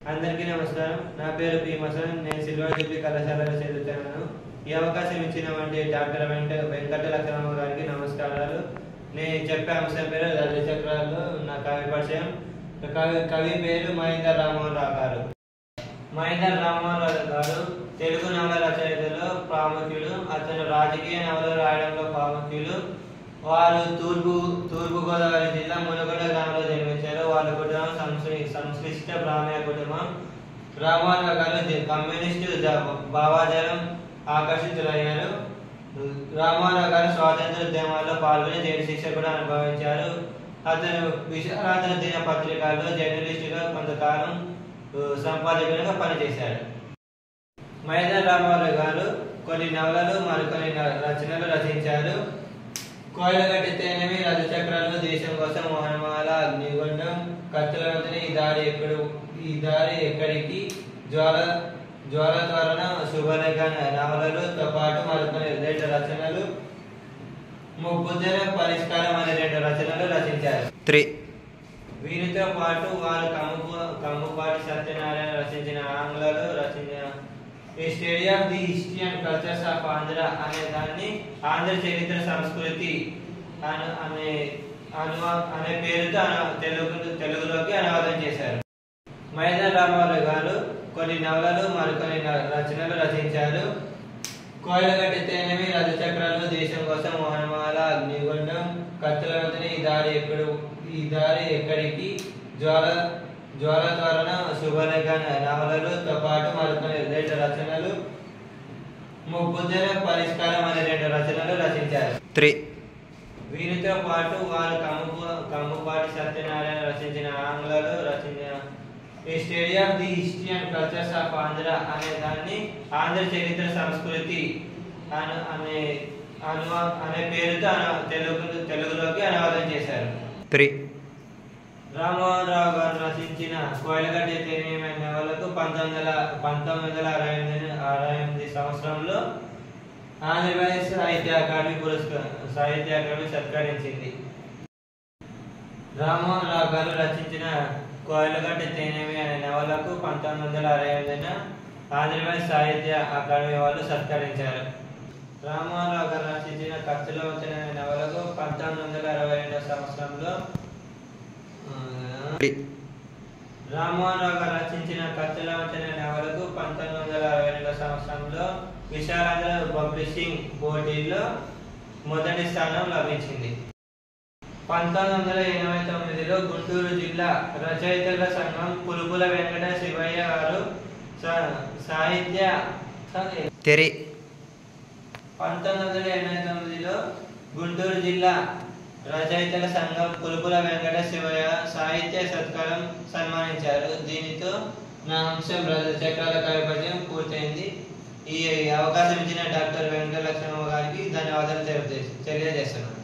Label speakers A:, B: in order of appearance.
A: అందరికీ నమస్కారం నా పేరు పి మసన్ నేను సిల్వర్ జూబ్లీ కళాశాలలో చదువుతున్నాను ఈ అవకాశం ఇచ్చినటువంటి డాక్టర్ వెంకట వెంకట లక్ష్మణ గారికి నమస్కారాలు నేను చెప్పే అంశం పేరు లలిత చక్రాలు నా కవి పరిచయం కవి కవి పేరు మహేందర్ రామోహన్ రావు గారు మహేందర్ రామోహన్ రావు గారు తెలుగు నవల రచయితలో ప్రాముఖ్యుడు అతను రాజకీయ నవలలు రాయడంలో ప్రాముఖ్యులు వారు తూర్పు తూర్పు గోదావరి జిల్లా మునగొండ గ్రామంలో జన్మించారు వాళ్ళ కుటుంబం సంశ్లి- సంశ్లిష్ట బ్రాహ్మణ కుటుంబం రామోహన్ రావు గారు జ- కమ్యూనిస్టు జ- భావాజాలం ఆకర్షితులయ్యారు రామోహన్ రావు గారు స్వాతంత్ర ఉద్యమాల్లో పాల్గొని జైలు శిక్ష కూడా అనుభవించారు అతను విశారాధన దిన పత్రికల్లో జర్నలిస్టుగా కొంతకాలం ఆ, సంపాదకులుగా పనిచేశారు మహేంద్ర రామారావు గారు కొన్ని నవలలు మరికొన్ని న- రచనలు రచించారు కోయలగట్టి తేనెమి రథచక్రాలు దేశం కోసం మోహనమాల అగ్నిగుండం కత్తుల వంతెన ఈ దారి ఎక్కడు ఈ దారి ఎక్కడికి జ్వాల జ్వాల త్వరణ శుభలేఖ నవలలతో పాటు మరికొన్ని రెండు రచనలు ముగ్గుద్దర పరిష్కారం అనే రెండు రచనలు రచించారు
B: త్రీ
A: వీరితో పాటు వారు కమ్ము కమ్ముపాటి సత్యనారాయణ రచించిన ఆంగ్లలో రచించిన ఈ study of the history and cultures of Andhra అనే దాన్ని ఆంధ్ర చరిత్ర సంస్కృతి అను- అనే అనువా అనే పేరుతో అను- తెలుగు తెలుగులోకి అనువాదం చేశారు మహేంద్ర రామారావు గారు కొన్ని నవలలు మరికొన్ని న- రచనలు రచించారు కోయలగట్టి తేనెమి రథచక్రాలు దేశం కోసం మోహనమాల అగ్నిగుండం కత్తుల వంతెన ఈ దారి ఎక్కడు ఈ దారి ఎక్కడికి జ్వాల జ్వాల త్వరణ శుభలేఖ నవలలతో పాటు మరికొన్ని రెండు రచనలు ముగ్గుద్దర పరిష్కారం అనే రెండు రచనలు రచించారు
B: త్రీ
A: వీరితో పాటు వారు కమ్ము కమ్ముపాటి సత్యనారాయణ రచించిన ఆంగ్లలో రచించిన ఈ study of the history and cultures of Andhra అనే దాన్ని ఆంధ్ర చరిత్ర సంస్కృతి అను- అనే అనువా అనే పేరుతో అను- తెలుగు తెలుగులోకి అనువాదం చేశారు
B: త్రీ
A: రామోహన్ రావు గారు రచించిన కోయలగడ్డ తేనేమి అనే నవలకు పంతొమ్మిది వందల పంతొమ్మిది వందల అరవై ఎనిమిది అరవై ఎనిమిది సంవత్సరంలో ఆంధ్రప్రదేశ్ సాహిత్య అకాడమీ పురస్కార సాహిత్య అకాడమీ సత్కరించింది రామోహన్ రావు గారు రచించిన కోయలగడ్డ తేనేమి అనే నవలకు పంతొమ్మిది వందల అరవై ఎనిమిదిన ఆంధ్రప్రదేశ్ సాహిత్య అకాడమీ వాళ్ళు సత్కరించారు రామోహన్ రావు గారు రచించిన ఖర్చులో వచ్చిన అనే నవలకు పంతొమ్మిది వందల అరవై రెండవ సంవత్సరంలో ఆ,
B: త్రీ
A: రామోహన్ రావు గారు రచించిన కత్తుల వంతెన నవలకు పంతొమ్మిది వందల అరవై రెండవ సంవత్సరంలో విశాలాంధ్ర పబ్లిషింగ్ పోటీల్లో మొదటి స్థానం లభించింది పంతొమ్మిది వందల ఎనభై తొమ్మిదిలో గుంటూరు జిల్లా రచయితల సంఘం పులుపుల వెంకట శివయ్య గారు సా- సాహిత్య
B: త్రీ
A: పంతొమ్మిది వందల ఎనభై తొమ్మిదిలో గుంటూరు జిల్లా రచయితల సంఘం పులుపుల వెంకట శివయ్య సాహిత్య సత్కారం సన్మానించారు దీనితో నా అంశం రజత చక్రాల కవిపద్యం పూర్తయింది ఈ అవకాశం ఇచ్చిన డాక్టర్ వెంకట లక్ష్మణ గారికి ధన్యవాదాలు తెలియజేస్తున్నాను